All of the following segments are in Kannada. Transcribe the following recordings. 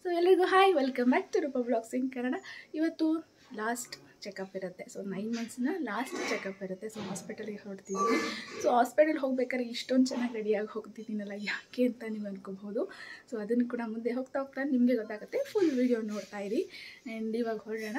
ಸೊ ಎಲ್ಲರಿಗೂ ಹಾಯ್ ವೆಲ್ಕಮ್ ಬ್ಯಾಕ್ ಟು ರೂಪ ಬ್ಲಾಗ್ಸಿಂಗ್ ಕನ್ನಡ ಇವತ್ತು ಲಾಸ್ಟ್ ಚೆಕಪ್ ಇರುತ್ತೆ ಸೊ ನೈನ್ ಮಂತ್ಸ್ನ ಲಾಸ್ಟ್ ಚೆಕಪ್ ಇರುತ್ತೆ ಸೊ ಹಾಸ್ಪಿಟಲ್ಗೆ ಹೊರಡ್ತಿದ್ದೀನಿ ಸೊ ಹಾಸ್ಪಿಟಲ್ ಹೋಗ್ಬೇಕಾದ್ರೆ ಇಷ್ಟೊಂದು ಚೆನ್ನಾಗಿ ರೆಡಿಯಾಗಿ ಹೋಗ್ತಿದ್ದೀನಲ್ಲ ಯಾಕೆ ಅಂತ ನೀವು ಅನ್ಕೋಬಹುದು ಸೊ ಅದನ್ನು ಕೂಡ ಮುಂದೆ ಹೋಗ್ತಾ ಹೋಗ್ತಾ ನಿಮಗೆ ಗೊತ್ತಾಗುತ್ತೆ ಫುಲ್ ವಿಡಿಯೋ ನೋಡ್ತಾ ಇರಿ ಆ್ಯಂಡ್ ಇವಾಗ ಹೊರಡೋಣ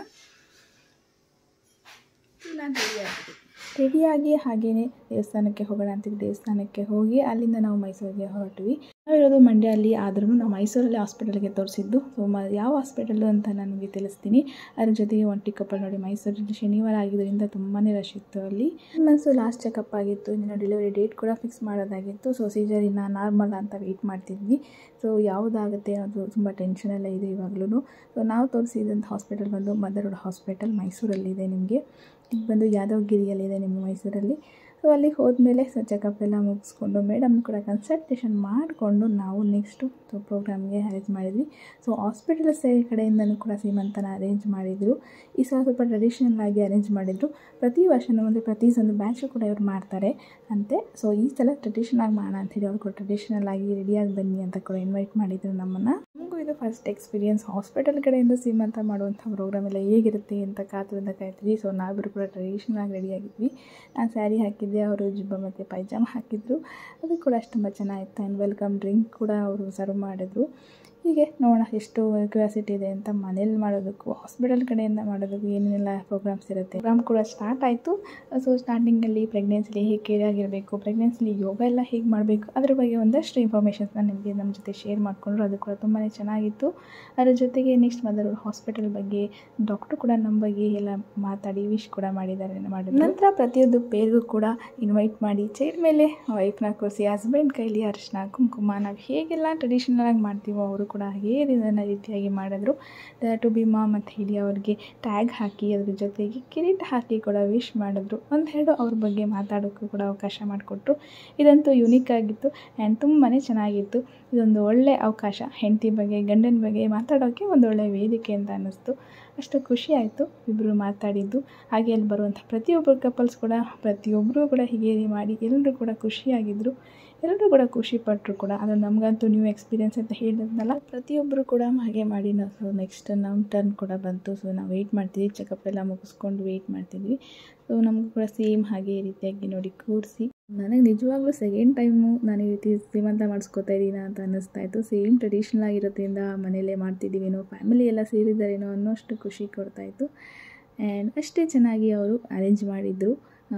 ನಾನು ರೆಡಿ ಆಗಿದ್ದೀನಿ ರೆಡಿಯಾಗಿ ಹಾಗೇನೆ ದೇವಸ್ಥಾನಕ್ಕೆ ಹೋಗೋಣ ಅಂತಿದ್ವಿ ದೇವಸ್ಥಾನಕ್ಕೆ ಹೋಗಿ ಅಲ್ಲಿಂದ ನಾವು ಮೈಸೂರಿಗೆ ಹೊರಟ್ವಿ ನಾವಿರೋದು ಮಂಡ್ಯಲ್ಲಿ ಆದ್ರೂ ನಾವು ಮೈಸೂರಲ್ಲಿ ಹಾಸ್ಪಿಟಲ್ಗೆ ತೋರಿಸಿದ್ದು ಸೊ ಮ ಯಾವ ಹಾಸ್ಪಿಟಲ್ಲು ಅಂತ ನನಗೆ ತಿಳಿಸ್ತೀನಿ ಅದ್ರ ಜೊತೆಗೆ ಒಂಟಿ ಕಪ್ಪಲ್ ನೋಡಿ ಮೈಸೂರಲ್ಲಿ ಶನಿವಾರ ಆಗಿದ್ದರಿಂದ ತುಂಬಾ ರಶ್ ಇತ್ತು ಅಲ್ಲಿ ಮನಸ್ಸು ಲಾಸ್ಟ್ ಚೆಕಪ್ ಆಗಿತ್ತು ಇನ್ನು ಡೆಲಿವರಿ ಡೇಟ್ ಕೂಡ ಫಿಕ್ಸ್ ಮಾಡೋದಾಗಿತ್ತು ಸೊ ಸೀಜರಿನ ನಾರ್ಮಲ್ ಅಂತ ವೆಯ್ಟ್ ಮಾಡ್ತಿದ್ವಿ ಸೊ ಯಾವುದಾಗುತ್ತೆ ಅನ್ನೋದು ತುಂಬ ಟೆನ್ಷನೆಲ್ಲ ಇದೆ ಇವಾಗಲೂ ಸೊ ನಾವು ತೋರಿಸಿದಂಥ ಹಾಸ್ಪಿಟಲ್ ಬಂದು ಮದರೋಡ್ ಹಾಸ್ಪಿಟಲ್ ಮೈಸೂರಲ್ಲಿದೆ ನಿಮಗೆ ಇದು ಬಂದು ಯಾದವಗಿರಿಯಲ್ಲಿದೆ ನಿಮ್ಮ ಮೈಸೂರಲ್ಲಿ ಸೊ ಅಲ್ಲಿಗೆ ಹೋದ್ಮೇಲೆ ಸೊ ಚೆಕಪ್ ಎಲ್ಲ ಮುಗಿಸ್ಕೊಂಡು ಮೇಡಮ್ ಕೂಡ ಕನ್ಸಲ್ಟೇಷನ್ ಮಾಡಿಕೊಂಡು ನಾವು ನೆಕ್ಸ್ಟು ಸೊ ಪ್ರೋಗ್ರಾಮ್ಗೆ ಅರೇಂಜ್ ಮಾಡಿದ್ವಿ ಸೊ ಹಾಸ್ಪಿಟಲ್ ಸೈಡ್ ಕಡೆಯಿಂದನೂ ಕೂಡ ಸೀಮಂತನ ಅರೇಂಜ್ ಮಾಡಿದರು ಈ ಸಲ ಸ್ವಲ್ಪ ಟ್ರೆಡಿಷ್ನಲ್ ಆಗಿ ಅರೇಂಜ್ ಮಾಡಿದರು ಪ್ರತಿ ವರ್ಷವೂ ಅಂದರೆ ಪ್ರತಿ ಒಂದು ಬ್ಯಾಚು ಕೂಡ ಇವ್ರು ಮಾಡ್ತಾರೆ ಅಂತೆ ಸೊ ಈ ಸಲ ಟ್ರೆಡಿಷನಲ್ ಆಗಿ ಮಾಡೋಣ ಅಂಥೇಳಿ ಅವ್ರು ಕೂಡ ಟ್ರೆಡಿಷನಲ್ ಆಗಿ ರೆಡಿಯಾಗಿ ಬನ್ನಿ ಅಂತ ಕೂಡ ಇನ್ವೈಟ್ ಮಾಡಿದರು ನಮ್ಮನ್ನು ನಮಗೂ ಇದು ಫಸ್ಟ್ ಎಕ್ಸ್ಪೀರಿಯನ್ಸ್ ಹಾಸ್ಪಿಟಲ್ ಕಡೆಯಿಂದ ಸೀಮಂತ ಮಾಡುವಂಥ ಪ್ರೋಗ್ರಾಮ್ ಎಲ್ಲ ಹೇಗಿರುತ್ತೆ ಅಂತ ಕಾತುರಿಂದ ಕಾಯ್ತೀವಿ ಸೊ ನಾವಿಬ್ಬರು ಕೂಡ ಟ್ರೆಡಿಷನಲ್ ಆಗಿ ರೆಡಿಯಾಗಿದ್ವಿ ನಾನು ಸ್ಯಾರಿ ಹಾಕಿದ್ದೆ ಅವರು ಜುಬ್ಬ ಮತ್ತು ಪೈಜಾಮ ಹಾಕಿದ್ರು ಅದು ಕೂಡ ಅಷ್ಟು ತುಂಬ ಚೆನ್ನಾಗಿತ್ತು ಆ್ಯಂಡ್ ವೆಲ್ಕಮ್ ಡ್ರಿಂಕ್ ಕೂಡ ಅವರು ಸರ್ವ್ ಮಾಡಿದ್ರು ಹೀಗೆ ನೋಡೋಣ ಎಷ್ಟು ಕ್ಯೂರಿಯಾಸಿಟಿ ಇದೆ ಅಂತ ಮನೇಲಿ ಮಾಡೋದಕ್ಕೂ ಹಾಸ್ಪಿಟಲ್ ಕಡೆಯಿಂದ ಮಾಡೋದಕ್ಕೂ ಏನೇನೆಲ್ಲ ಪ್ರೋಗ್ರಾಮ್ಸ್ ಇರುತ್ತೆ ಪ್ರೋಗ್ರಾಮ್ ಕೂಡ ಸ್ಟಾರ್ಟ್ ಆಯಿತು ಸೊ ಸ್ಟಾರ್ಟಿಂಗಲ್ಲಿ ಪ್ರೆಗ್ನೆನ್ಸಿಲಿ ಹೇಗೆ ಕೇರ್ ಆಗಿರಬೇಕು ಪ್ರೆಗ್ನೆನ್ಸಿಲಿ ಯೋಗ ಎಲ್ಲ ಹೇಗೆ ಮಾಡಬೇಕು ಅದ್ರ ಬಗ್ಗೆ ಒಂದಷ್ಟು ಇನ್ಫಾರ್ಮೇಷನ್ಸ್ನ ನಿಮಗೆ ನಮ್ಮ ಜೊತೆ ಶೇರ್ ಮಾಡಿಕೊಂಡ್ರು ಅದು ಕೂಡ ತುಂಬಾ ಚೆನ್ನಾಗಿತ್ತು ಅದ್ರ ಜೊತೆಗೆ ನೆಕ್ಸ್ಟ್ ಮದರ್ ಹಾಸ್ಪಿಟಲ್ ಬಗ್ಗೆ ಡಾಕ್ಟ್ರು ಕೂಡ ನಮ್ಮ ಬಗ್ಗೆ ಎಲ್ಲ ಮಾತಾಡಿ ವಿಶ್ ಕೂಡ ಮಾಡಿದ್ದಾರೆ ಮಾಡಿದ್ರು ನಂತರ ಪ್ರತಿಯೊಂದು ಪೇರ್ಗೂ ಕೂಡ ಇನ್ವೈಟ್ ಮಾಡಿ ಚೇರ್ ಮೇಲೆ ವೈಫ್ನ ಕೂರಿಸಿ ಹಸ್ಬೆಂಡ್ ಕೈಲಿ ಅರಿಶಿನ ಕುಂಕುಮ ನಾವು ಹೇಗೆಲ್ಲ ಟ್ರೆಡಿಷನಲ್ ಆಗಿ ಮಾಡ್ತೀವೋ ಅವರು ಕೂಡ ಹಾಗೇ ಇದನ್ನು ರೀತಿಯಾಗಿ ಮಾಡಿದ್ರು ಟು ಬಿ ಮಾಮ್ ಅಂತ ಹೇಳಿ ಅವ್ರಿಗೆ ಟ್ಯಾಗ್ ಹಾಕಿ ಅದ್ರ ಜೊತೆಗೆ ಕಿರೀಟ ಹಾಕಿ ಕೂಡ ವಿಶ್ ಮಾಡಿದ್ರು ಒಂದೆರಡು ಅವ್ರ ಬಗ್ಗೆ ಮಾತಾಡೋಕ್ಕೂ ಕೂಡ ಅವಕಾಶ ಮಾಡಿಕೊಟ್ರು ಇದಂತೂ ಯುನೀಕ್ ಆಗಿತ್ತು ಆ್ಯಂಡ್ ತುಂಬಾ ಚೆನ್ನಾಗಿತ್ತು ಇದೊಂದು ಒಳ್ಳೆ ಅವಕಾಶ ಹೆಂಡತಿ ಬಗ್ಗೆ ಗಂಡನ ಬಗ್ಗೆ ಮಾತಾಡೋಕ್ಕೆ ಒಂದು ಒಳ್ಳೆಯ ವೇದಿಕೆ ಅಂತ ಅನ್ನಿಸ್ತು ಅಷ್ಟು ಖುಷಿ ಆಯಿತು ಇಬ್ಬರು ಮಾತಾಡಿದ್ದು ಹಾಗೆ ಅಲ್ಲಿ ಬರುವಂಥ ಪ್ರತಿಯೊಬ್ಬರು ಕಪಲ್ಸ್ ಕೂಡ ಪ್ರತಿಯೊಬ್ಬರು ಕೂಡ ಹೀಗೆ ಮಾಡಿ ಎಲ್ಲರೂ ಕೂಡ ಖುಷಿಯಾಗಿದ್ದರು ಎಲ್ಲರೂ ಕೂಡ ಖುಷಿ ಪಟ್ಟರು ಕೂಡ ಅದು ನಮಗಂತೂ ನ್ಯೂ ಎಕ್ಸ್ಪೀರಿಯನ್ಸ್ ಅಂತ ಹೇಳಿದ್ನಲ್ಲ ಪ್ರತಿಯೊಬ್ಬರು ಕೂಡ ಹಾಗೆ ಮಾಡಿ ನಾವು ನೆಕ್ಸ್ಟ್ ನಮ್ಮ ಟರ್ನ್ ಕೂಡ ಬಂತು ಸೊ ನಾವು ವೆಯ್ಟ್ ಮಾಡ್ತಿದ್ವಿ ಚೆಕಪ್ ಎಲ್ಲ ಮುಗಿಸ್ಕೊಂಡು ವೆಯ್ಟ್ ಮಾಡ್ತಿದ್ವಿ ಸೊ ನಮಗೂ ಕೂಡ ಸೇಮ್ ಹಾಗೆ ಈ ರೀತಿಯಾಗಿ ನೋಡಿ ಕೂರಿಸಿ ನನಗೆ ನಿಜವಾಗ್ಲೂ ಸೆಕೆಂಡ್ ಟೈಮು ನಾನು ಈ ರೀತಿ ಶ್ರೀಮಂತ ಮಾಡಿಸ್ಕೊತಾ ಇದ್ದೀನ ಅಂತ ಅನ್ನಿಸ್ತಾ ಇತ್ತು ಸೇಮ್ ಟ್ರೆಡಿಷ್ನಲ್ ಆಗಿರೋದ್ರಿಂದ ಮನೆಯಲ್ಲೇ ಮಾಡ್ತಿದ್ದೀವೇನೋ ಫ್ಯಾಮಿಲಿ ಎಲ್ಲ ಸೇರಿದ್ದಾರೇನೋ ಅನ್ನೋಷ್ಟು ಖುಷಿ ಕೊಡ್ತಾಯಿತ್ತು ಆ್ಯಂಡ್ ಅಷ್ಟೇ ಚೆನ್ನಾಗಿ ಅವರು ಅರೇಂಜ್ ಮಾಡಿದರು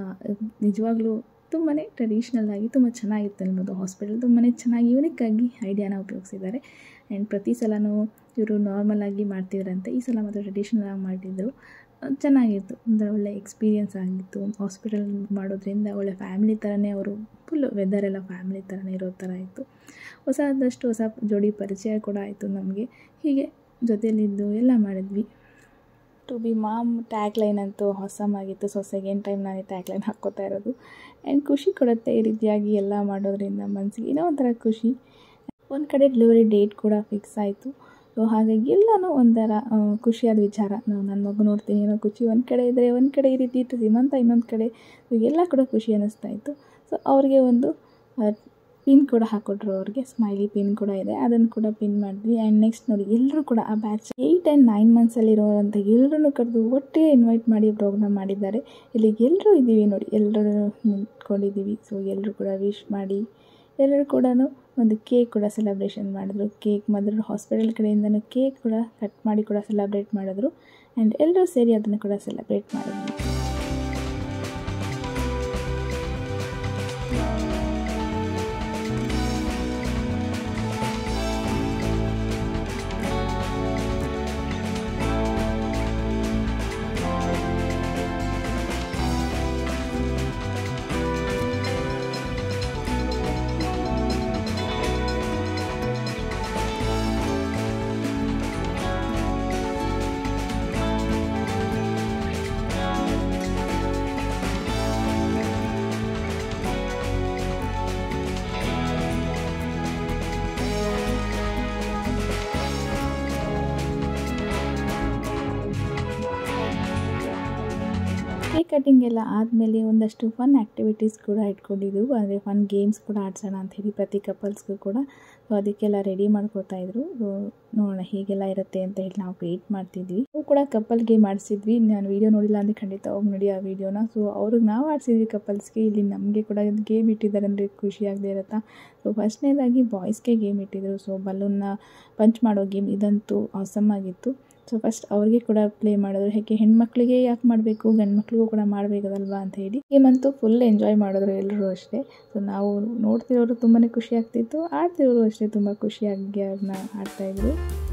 ನಿಜವಾಗ್ಲೂ ತುಂಬಾ ಟ್ರೆಡಿಷ್ನಲ್ ಆಗಿ ತುಂಬ ಚೆನ್ನಾಗಿತ್ತು ಅನ್ಬೋದು ಹಾಸ್ಪಿಟಲ್ ತುಂಬಾ ಚೆನ್ನಾಗಿ ಯೂನಿಕ್ಕಾಗಿ ಐಡಿಯಾನ ಉಪಯೋಗಿಸಿದ್ದಾರೆ ಆ್ಯಂಡ್ ಪ್ರತಿ ಸಲನೂ ಇವರು ನಾರ್ಮಲಾಗಿ ಮಾಡ್ತಿದ್ರಂತೆ ಈ ಸಲ ಮಾತ್ರ ಟ್ರೆಡಿಷ್ನಲ್ ಆಗಿ ಮಾಡಿದ್ರು ಚೆನ್ನಾಗಿತ್ತು ಅಂದರೆ ಒಳ್ಳೆ ಎಕ್ಸ್ಪೀರಿಯನ್ಸ್ ಆಗಿತ್ತು ಹಾಸ್ಪಿಟಲ್ ಮಾಡೋದ್ರಿಂದ ಒಳ್ಳೆ ಫ್ಯಾಮಿಲಿ ಥರನೇ ಅವರು ಫುಲ್ ವೆದರ್ ಎಲ್ಲ ಫ್ಯಾಮಿಲಿ ಥರನೇ ಇರೋ ಥರ ಇತ್ತು ಹೊಸದಷ್ಟು ಹೊಸ ಜೋಡಿ ಪರಿಚಯ ಕೂಡ ಆಯಿತು ನಮಗೆ ಹೀಗೆ ಜೊತೆಯಲ್ಲಿದ್ದು ಎಲ್ಲ ಮಾಡಿದ್ವಿ to be mom tag line ಅಂತೂ ಹೊಸಮ್ ಆಗಿತ್ತು ಸೊ ಸೆಕೆಂಡ್ ಟೈಮ್ ನಾನು ಟ್ಯಾಗ್ ಲೈನ್ ಹಾಕ್ಕೋತಾ ಇರೋದು ಆ್ಯಂಡ್ ಖುಷಿ ಕೊಡುತ್ತೆ ಈ ರೀತಿಯಾಗಿ ಎಲ್ಲ ಮಾಡೋದ್ರಿಂದ ಮನಸ್ಸಿಗೆ ಏನೋ ಒಂಥರ ಖುಷಿ ಒಂದು ಕಡೆ ಡೆಲಿವರಿ ಡೇಟ್ ಕೂಡ ಫಿಕ್ಸ್ ಆಯಿತು ಸೊ ಹಾಗಾಗಿ ಎಲ್ಲನೂ ಒಂಥರ ಖುಷಿಯಾದ ವಿಚಾರ ನಾವು ನನ್ನ ಮಗು ನೋಡ್ತೀನಿ ಏನೋ ಖುಷಿ ಒಂದು ಕಡೆ ಇದ್ದರೆ ಒಂದು ಕಡೆ ಈ ರೀತಿ ಇತ್ತು ಶ್ರೀಮಂತ ಇನ್ನೊಂದು ಕಡೆ ಎಲ್ಲ ಕೂಡ ಖುಷಿ ಅನ್ನಿಸ್ತಾ ಇತ್ತು ಸೊ ಅವ್ರಿಗೆ ಒಂದು ಪಿನ್ ಕೂಡ ಹಾಕ್ಕೊಟ್ರು ಅವ್ರಿಗೆ ಸ್ಮೈಲಿ ಪಿನ್ ಕೂಡ ಇದೆ ಅದನ್ನು ಕೂಡ ಪಿನ್ ಮಾಡಿದ್ವಿ ಆ್ಯಂಡ್ ನೆಕ್ಸ್ಟ್ ನೋಡಿ ಎಲ್ಲರೂ ಕೂಡ ಆ ಬ್ಯಾಚ್ ಏಯ್ಟ್ ಆ್ಯಂಡ್ ನೈನ್ ಮಂತ್ಸಲ್ಲಿರೋವಂಥ ಎಲ್ಲರೂ ಕರೆದು ಒಟ್ಟಿಗೆ ಇನ್ವೈಟ್ ಮಾಡಿ ಪ್ರೋಗ್ರಾಮ್ ಮಾಡಿದ್ದಾರೆ ಇಲ್ಲಿ ಎಲ್ಲರೂ ಇದ್ದೀವಿ ನೋಡಿ ಎಲ್ಲರೂ ನಿಂತ್ಕೊಂಡಿದ್ದೀವಿ ಸೊ ಎಲ್ಲರೂ ಕೂಡ ವಿಶ್ ಮಾಡಿ ಎಲ್ಲರೂ ಕೂಡ ಒಂದು ಕೇಕ್ ಕೂಡ ಸೆಲೆಬ್ರೇಷನ್ ಮಾಡಿದ್ರು ಕೇಕ್ ಮದರ್ ಹಾಸ್ಪಿಟಲ್ ಕಡೆಯಿಂದನೂ ಕೇಕ್ ಕೂಡ ಕಟ್ ಮಾಡಿ ಕೂಡ ಸೆಲೆಬ್ರೇಟ್ ಮಾಡಿದ್ರು ಆ್ಯಂಡ್ ಎಲ್ಲರೂ ಸೇರಿ ಅದನ್ನು ಕೂಡ ಸೆಲೆಬ್ರೇಟ್ ಮಾಡಿದ್ವಿ ಕೇಕ್ ಕಟಿಂಗ್ ಎಲ್ಲ ಆದಮೇಲೆ ಒಂದಷ್ಟು ಫನ್ ಆ್ಯಕ್ಟಿವಿಟೀಸ್ ಕೂಡ ಇಟ್ಕೊಂಡಿದ್ದು ಅಂದರೆ ಫನ್ ಗೇಮ್ಸ್ ಕೂಡ ಆಡ್ಸೋಣ ಅಂಥೇಳಿ ಪ್ರತಿ ಕಪಲ್ಸ್ಗೂ ಕೂಡ ಸೊ ಅದಕ್ಕೆಲ್ಲ ರೆಡಿ ಮಾಡ್ಕೋತಾ ಇದ್ರು ಸೊ ನೋಡೋಣ ಹೇಗೆಲ್ಲ ಇರುತ್ತೆ ಅಂತ ಹೇಳಿ ನಾವು ವೆಯ್ಟ್ ಮಾಡ್ತಿದ್ವಿ ನಾವು ಕೂಡ ಕಪಲ್ ಗೇಮ್ ಆಡಿಸಿದ್ವಿ ನಾನು ವೀಡಿಯೋ ನೋಡಿಲ್ಲ ಅಂದರೆ ಖಂಡಿತ ಹೋಗಿ ನೋಡಿ ಆ ವೀಡಿಯೋನ ಸೊ ಅವ್ರಿಗೆ ನಾವು ಆಡಿಸಿದ್ವಿ ಕಪಲ್ಸ್ಗೆ ಇಲ್ಲಿ ನಮಗೆ ಕೂಡ ಗೇಮ್ ಇಟ್ಟಿದ್ದಾರೆ ಅಂದರೆ ಖುಷಿ ಆಗದೆ ಇರುತ್ತಾ ಸೊ ಫಸ್ಟ್ನೇದಾಗಿ ಬಾಯ್ಸ್ಗೆ ಗೇಮ್ ಇಟ್ಟಿದ್ರು ಸೊ ಬಲೂನ್ನ ಪಂಚ್ ಮಾಡೋ ಗೇಮ್ ಇದಂತೂ ಆಸಮ್ ಆಗಿತ್ತು ಸೊ ಫಸ್ಟ್ ಅವ್ರಿಗೆ ಕೂಡ ಪ್ಲೇ ಮಾಡಿದ್ರು ಹೇಗೆ ಹೆಣ್ಮಕ್ಳಿಗೆ ಯಾಕೆ ಮಾಡಬೇಕು ಗಂಡು ಮಕ್ಳಿಗೂ ಕೂಡ ಮಾಡಬೇಕಲ್ವಾ ಅಂತ ಹೇಳಿ ಗೇಮ್ ಅಂತೂ ಫುಲ್ ಎಂಜಾಯ್ ಮಾಡಿದ್ರು ಎಲ್ಲರೂ ಅಷ್ಟೇ ಸೊ ನಾವು ನೋಡ್ತಿರೋರು ತುಂಬಾ ಖುಷಿ ಆಗ್ತಿತ್ತು ಆಡ್ತಿರೋರು ಅಷ್ಟೇ ತುಂಬ ಖುಷಿಯಾಗಿ ಅದನ್ನ ಆಡ್ತಾಯಿದ್ರು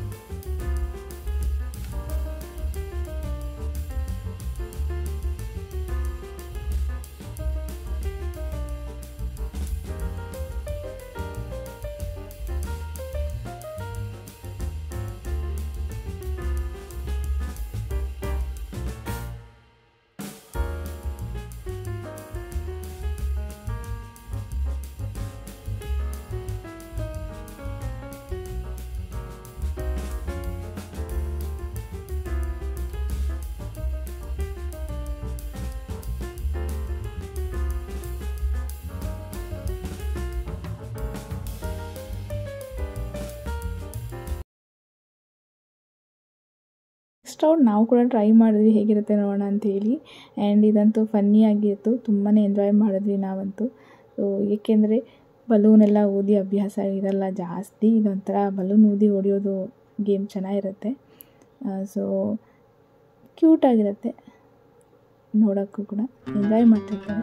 ನೆಕ್ಸ್ಟ್ ರೌಂಡ್ ನಾವು ಕೂಡ ಟ್ರೈ ಮಾಡಿದ್ವಿ ಹೇಗಿರುತ್ತೆ ನೋಡೋಣ ಅಂತೇಳಿ ಆ್ಯಂಡ್ ಇದಂತೂ ಫನ್ನಿ ಆಗಿತ್ತು ತುಂಬಾ ಎಂಜಾಯ್ ಮಾಡಿದ್ವಿ ನಾವಂತೂ ಸೊ ಏಕೆಂದರೆ ಬಲೂನೆಲ್ಲ ಊದಿ ಅಭ್ಯಾಸ ಇರಲ್ಲ ಜಾಸ್ತಿ ಇದೊಂಥರ ಬಲೂನ್ ಊದಿ ಹೊಡೆಯೋದು ಗೇಮ್ ಚೆನ್ನಾಗಿರುತ್ತೆ ಸೊ ಕ್ಯೂಟಾಗಿರುತ್ತೆ ನೋಡೋಕ್ಕೂ ಕೂಡ ಎಂಜಾಯ್ ಮಾಡ್ತಿರ್ತಾರೆ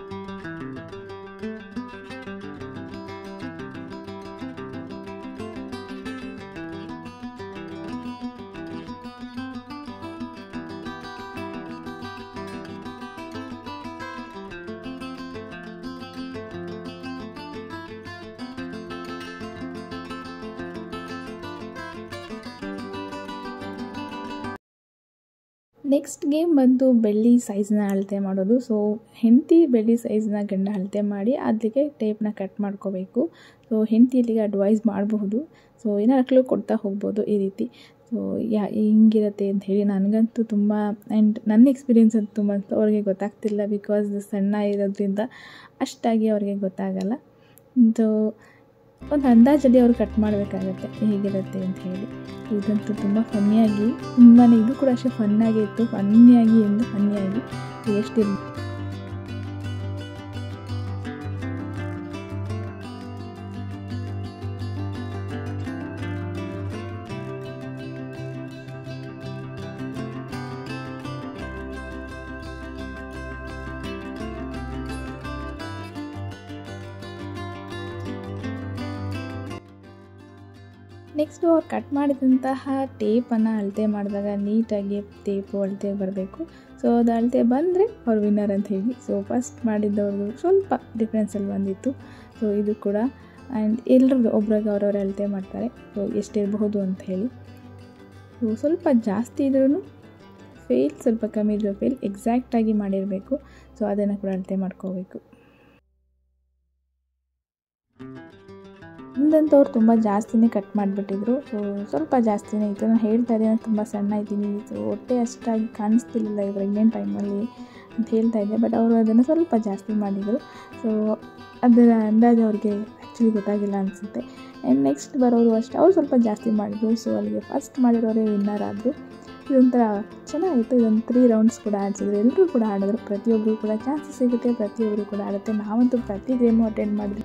ನೆಕ್ಸ್ಟ್ ಗೇಮ್ ಬಂದು ಬೆಳ್ಳಿ ಸೈಜ್ನ ಅಳತೆ ಮಾಡೋದು ಸೊ ಹೆಂಡತಿ ಬೆಳ್ಳಿ ಸೈಜ್ನ ಗಂಡ ಅಳತೆ ಮಾಡಿ ಅದಕ್ಕೆ ಟೇಪ್ನ ಕಟ್ ಮಾಡ್ಕೋಬೇಕು ಸೊ ಹೆಂಡತಿ ಇಲ್ಲಿಗೆ ಅಡ್ವೈಸ್ ಮಾಡಬಹುದು ಸೊ ಏನಾರು ಕೊಡ್ತಾ ಹೋಗ್ಬೋದು ಈ ರೀತಿ ಸೊ ಯಾ ಹಿಂಗಿರುತ್ತೆ ಅಂತ ಹೇಳಿ ನನಗಂತೂ ತುಂಬ ಆ್ಯಂಡ್ ನನ್ನ ಎಕ್ಸ್ಪೀರಿಯೆನ್ಸ್ ಅಂತೂ ತುಂಬ ಅವ್ರಿಗೆ ಗೊತ್ತಾಗ್ತಿಲ್ಲ ಬಿಕಾಸ್ ಸಣ್ಣ ಇರೋದ್ರಿಂದ ಅಷ್ಟಾಗಿ ಅವ್ರಿಗೆ ಗೊತ್ತಾಗಲ್ಲ ಸೊ ಒಂದು ಅಂದಾಜಲ್ಲಿ ಅವ್ರು ಕಟ್ ಮಾಡಬೇಕಾಗತ್ತೆ ಹೇಗಿರುತ್ತೆ ಅಂತ ಹೇಳಿ ಇದಂತೂ ತುಂಬ ಫನ್ನಿಯಾಗಿ ತುಂಬಾ ಇದು ಕೂಡ ಅಷ್ಟೇ ಫನ್ನಾಗಿ ಇತ್ತು ಫನ್ನಿಯಾಗಿ ಎಂದು ಫನ್ನಿಯಾಗಿ ಎಷ್ಟು ನೆಕ್ಸ್ಟು ಅವ್ರು ಕಟ್ ಮಾಡಿದಂತಹ ಟೇಪನ್ನು ಅಳತೆ ಮಾಡಿದಾಗ ನೀಟಾಗಿ ಟೇಪು ಅಳತೆ ಬರಬೇಕು ಸೊ ಅದು ಅಳತೆ ಬಂದರೆ ಅವ್ರು ವಿನ್ನರ್ ಅಂತ ಹೇಳಿ ಸೊ ಫಸ್ಟ್ ಮಾಡಿದ್ದವ್ರದ್ದು ಸ್ವಲ್ಪ ಡಿಫ್ರೆನ್ಸಲ್ಲಿ ಬಂದಿತ್ತು ಸೊ ಇದು ಕೂಡ ಆ್ಯಂಡ್ ಎಲ್ರದ್ದು ಒಬ್ರಿಗೆ ಅವ್ರವ್ರು ಅಳತೆ ಮಾಡ್ತಾರೆ ಸೊ ಎಷ್ಟಿರಬಹುದು ಅಂತ ಹೇಳಿ ಸೊ ಸ್ವಲ್ಪ ಜಾಸ್ತಿ ಇದ್ರೂ ಫೇಲ್ ಸ್ವಲ್ಪ ಕಮ್ಮಿ ಇದ್ರೂ ಫೇಲ್ ಎಕ್ಸಾಕ್ಟಾಗಿ ಮಾಡಿರಬೇಕು ಸೊ ಅದನ್ನು ಕೂಡ ಅಳತೆ ಮಾಡ್ಕೋಬೇಕು ಮುಂದಂತವ್ರು ತುಂಬ ಜಾಸ್ತಿನೇ ಕಟ್ ಮಾಡಿಬಿಟ್ಟಿದ್ರು ಸೊ ಸ್ವಲ್ಪ ಜಾಸ್ತಿನೇ ಇತ್ತು ನಾನು ಹೇಳ್ತಾ ಇದ್ದೆ ನಾನು ತುಂಬ ಸಣ್ಣ ಇದ್ದೀನಿ ಸೊ ಹೊಟ್ಟೆ ಅಷ್ಟಾಗಿ ಕಾಣಿಸ್ತಿರ್ಲಿಲ್ಲ ಈ ಪ್ರೆಗ್ನೆಂಟ್ ಟೈಮಲ್ಲಿ ಅಂತ ಹೇಳ್ತಾ ಇದ್ದೆ ಬಟ್ ಅವರು ಅದನ್ನು ಸ್ವಲ್ಪ ಜಾಸ್ತಿ ಮಾಡಿದರು ಸೊ ಅದರ ಅಂದಾಜು ಅವ್ರಿಗೆ ಆ್ಯಕ್ಚುಲಿ ಗೊತ್ತಾಗಿಲ್ಲ ಅನಿಸುತ್ತೆ ಆ್ಯಂಡ್ ನೆಕ್ಸ್ಟ್ ಬರೋರು ಅಷ್ಟೇ ಅವ್ರು ಸ್ವಲ್ಪ ಜಾಸ್ತಿ ಮಾಡಿದ್ರು ಸೊ ಅಲ್ಲಿಗೆ ಫಸ್ಟ್ ಮಾಡಿರೋರೇ ವಿನ್ನರ್ ಆದರು ಇದೊಂಥರ ಚೆನ್ನಾಗಿತ್ತು ಇದೊಂದು ತ್ರೀ ರೌಂಡ್ಸ್ ಕೂಡ ಆಡಿಸಿದ್ರು ಎಲ್ಲರೂ ಕೂಡ ಆಡಿದ್ರು ಪ್ರತಿಯೊಬ್ಬರು ಕೂಡ ಚಾನ್ಸಸ್ ಸಿಗುತ್ತೆ ಪ್ರತಿಯೊಬ್ಬರು ಕೂಡ ಆಡುತ್ತೆ ನಾವಂತೂ ಪ್ರತಿ ಗೇಮು ಅಟೆಂಡ್ ಮಾಡಿದ್ವಿ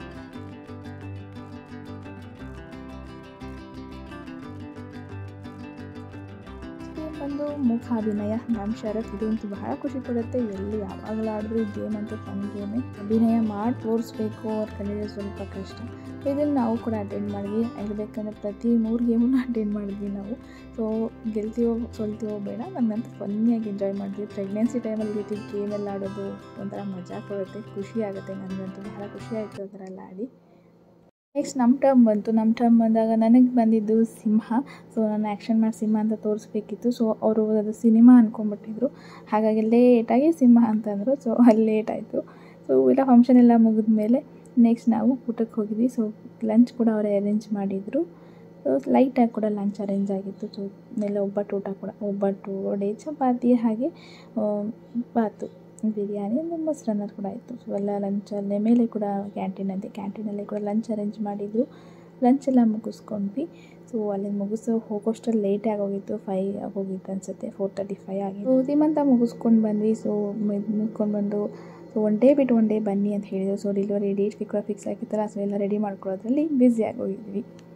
ಬಂದು ಮುಖಾಭಿನಯ ನಮ್ಮ ಶರತ್ ಇದಂತೂ ಬಹಳ ಖುಷಿ ಕೊಡುತ್ತೆ ಎಲ್ಲಿ ಯಾವಾಗಲೂ ಆಡಿದ್ರು ಈ ಗೇಮ್ ಅಂತೂ ಫನ್ ಗೇಮೇ ಅಭಿನಯ ಮಾಡಿ ತೋರಿಸ್ಬೇಕು ಅವ್ರ ಕಲಿಯೋದು ಸ್ವಲ್ಪ ಕಷ್ಟ ಇದನ್ನು ನಾವು ಕೂಡ ಅಟೆಂಡ್ ಮಾಡಿದ್ವಿ ಹೇಳ್ಬೇಕಂದ್ರೆ ಪ್ರತಿ ಮೂರು ಗೇಮನ್ನು ಅಟೆಂಡ್ ಮಾಡಿದ್ವಿ ನಾವು ಸೊ ಗೆಲ್ತೀವೋ ಸೋಲ್ತೀವೋ ಬೇಡ ನಮಗಂತೂ ಫನ್ನಿಯಾಗಿ ಎಂಜಾಯ್ ಮಾಡಿದ್ವಿ ಪ್ರೆಗ್ನೆನ್ಸಿ ಟೈಮಲ್ಲಿ ರೀತಿ ಗೇಮೆಲ್ಲ ಆಡೋದು ಒಂಥರ ಮಜಾ ಕೊಡುತ್ತೆ ಖುಷಿ ಆಗುತ್ತೆ ನನಗಂತೂ ಬಹಳ ಖುಷಿ ಆಯಿತು ಆ ಥರ ಎಲ್ಲ ಆಡಿ ನೆಕ್ಸ್ಟ್ ನಮ್ಮ ಟರ್ಮ್ ಬಂತು ನಮ್ಮ ಟರ್ಮ್ ಬಂದಾಗ ನನಗೆ ಬಂದಿದ್ದು ಸಿಂಹ ಸೊ ನಾನು ಆ್ಯಕ್ಷನ್ ಮಾಡಿ ಸಿಂಹ ಅಂತ ತೋರಿಸ್ಬೇಕಿತ್ತು ಸೊ ಅವರು ಅದು ಸಿನಿಮಾ ಅಂದ್ಕೊಂಡ್ಬಿಟ್ಟಿದ್ರು ಹಾಗಾಗಿ ಲೇಟಾಗಿ ಸಿಂಹ ಅಂತಂದರು ಸೊ ಅಲ್ಲಿ ಲೇಟ್ ಆಯಿತು ಸೊ ಎಲ್ಲ ಫಂಕ್ಷನ್ ಎಲ್ಲ ಮುಗಿದ ಮೇಲೆ ನೆಕ್ಸ್ಟ್ ನಾವು ಊಟಕ್ಕೆ ಹೋಗಿದ್ವಿ ಸೊ ಲಂಚ್ ಕೂಡ ಅವರೇ ಅರೇಂಜ್ ಮಾಡಿದರು ಸೊ ಲೈಟಾಗಿ ಕೂಡ ಲಂಚ್ ಅರೇಂಜ್ ಆಗಿತ್ತು ಸೊ ಮೇಲೆ ಒಬ್ಬಟ್ಟು ಊಟ ಕೂಡ ಒಬ್ಬಟ್ಟು ವಡೆ ಚಪಾತಿ ಹಾಗೆ ಬಾತು ಬಿರಿಯಾನಿ ಒಂದು ಮೊಸರನ್ನ ಕೂಡ ಇತ್ತು ಸೊ ಎಲ್ಲ ಲಂಚ್ ಅಲ್ಲೇ ಮೇಲೆ ಕೂಡ ಕ್ಯಾಂಟೀನಲ್ಲಿ ಕ್ಯಾಂಟೀನಲ್ಲಿ ಕೂಡ ಲಂಚ್ ಅರೇಂಜ್ ಮಾಡಿದರು ಲಂಚ್ ಎಲ್ಲ ಮುಗಿಸ್ಕೊಂಡ್ವಿ ಸೊ ಅಲ್ಲಿ ಮುಗಿಸೋ ಹೋಗೋಷ್ಟರಲ್ಲಿ ಲೇಟ್ ಆಗೋಗಿತ್ತು ಫೈ ಆಗೋಗಿತ್ತು ಅನಿಸುತ್ತೆ ಫೋರ್ ತರ್ಟಿ ಫೈ ಆಗಿತ್ತು ಸೀಮಂತ ಮುಗಿಸ್ಕೊಂಡು ಬಂದ್ವಿ ಸೊ ಮುಗಿಸ್ಕೊಂಡು ಬಂದು ಸೊ ಒನ್ ಡೇ ಬಿಟ್ಟು ಒನ್ ಡೇ ಬನ್ನಿ ಅಂತ ಹೇಳಿದ್ರು so delivery date fix fix ಆಗಿತ್ತಲ್ಲ ಸೊ ಎಲ್ಲ ರೆಡಿ ಮಾಡ್ಕೊಳ್ಳೋದ್ರಲ್ಲಿ ಬ್ಯುಸಿ ಆಗೋಗಿದ್ವಿ